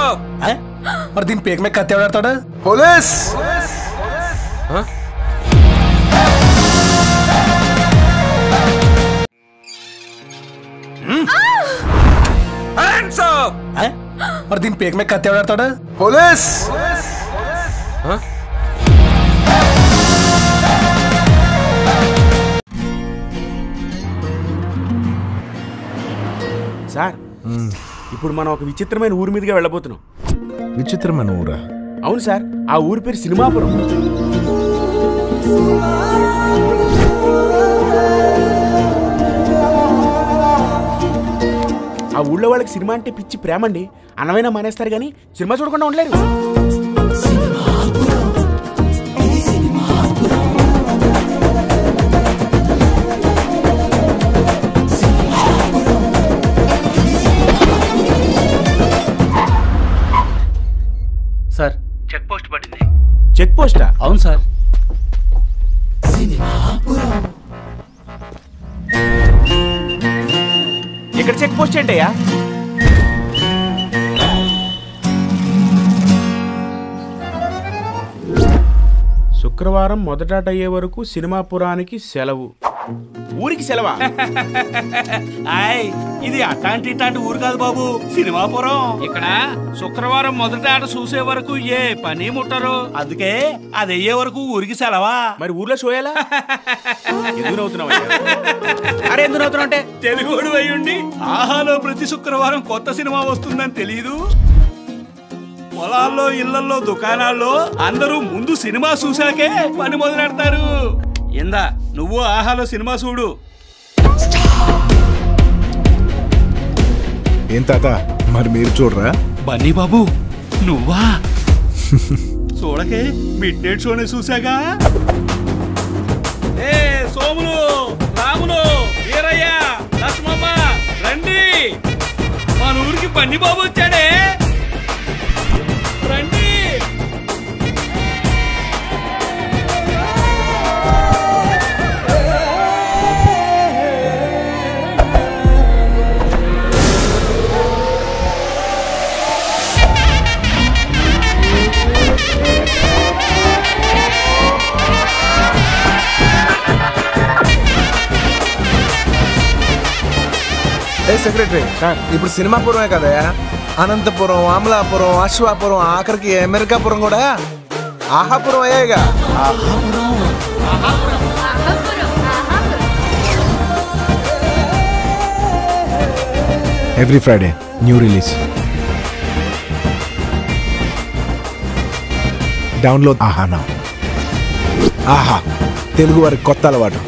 ఏ? మరి దీని పేక మీద కత్తి ఎవడాడతాడు పోలీస్ ఏ? మరి దీని పేక మీద కత్తి ఎవడాడతాడు పోలీస్ సార్ ఇప్పుడు మనం ఒక విచిత్రమైన ఊరి మీదుగా వెళ్ళబోతున్నాం విచిత్రమైన ఊరా అవును సార్ ఆ ఊరి పేరు సినిమాపురం ఆ ఊళ్ళో వాళ్ళకి సినిమా అంటే పిచ్చి ప్రేమండి అన్నమైనా మానేస్తారు కానీ సినిమా చూడకుండా ఉండలేరు సార్ చెక్ పోస్ట్ పడింది చెక్ పోస్టా అవును సార్ ఇక్కడ చెక్ పోస్ట్ ఏంటయ్యా శుక్రవారం మొదట అయ్యే వరకు సినిమాపురానికి సెలవు ఊరికి సెలవా ఆయ్ ఇది అట్లాంటి ఇట్లాంటి ఊరు కాదు బాబు సినిమాపురం ఇక్కడ శుక్రవారం మొదటి ఆట చూసే వరకు ఏ పని ముట్టరు అందుకే అది అయ్యే వరకు ఊరికి సెలవా మరి ఊర్లో షో ఎలా ఎందుకు నవ్వుతున్నావు అరే ఎందుకు నవ్వుతున్నావు అంటే తెలుగుడు అయ్యుండి ఆహాలో ప్రతి శుక్రవారం కొత్త సినిమా వస్తుందని తెలియదు పొలాల్లో ఇళ్లల్లో దుకాణాల్లో అందరూ ముందు సినిమా చూశాకే పని మొదలెడతారు ఇందా నువ్వు ఆహాలో సినిమా చూడు ఏం తాత మరి మీరు చూడరా బన్నీ బాబు నువ్వా చూడకే మిడ్ నైట్ షోని చూసాగా ఏ సోములు రాములు వీరయ్య లక్ష్మమ్మ రండి మన ఊరికి బన్నీ బాబు వచ్చాడే రండి ఏ సెక్రటరీ ఇప్పుడు సినిమాపురమే కదా అనంతపురం అమలాపురం అశ్వాపురం ఆఖరికి అమెరికాపురం కూడా ఆహాపురం అయ్యాయిగా every Friday new release download Aha నా ఆహా తెలుగు వారికి కొత్త అలవాటు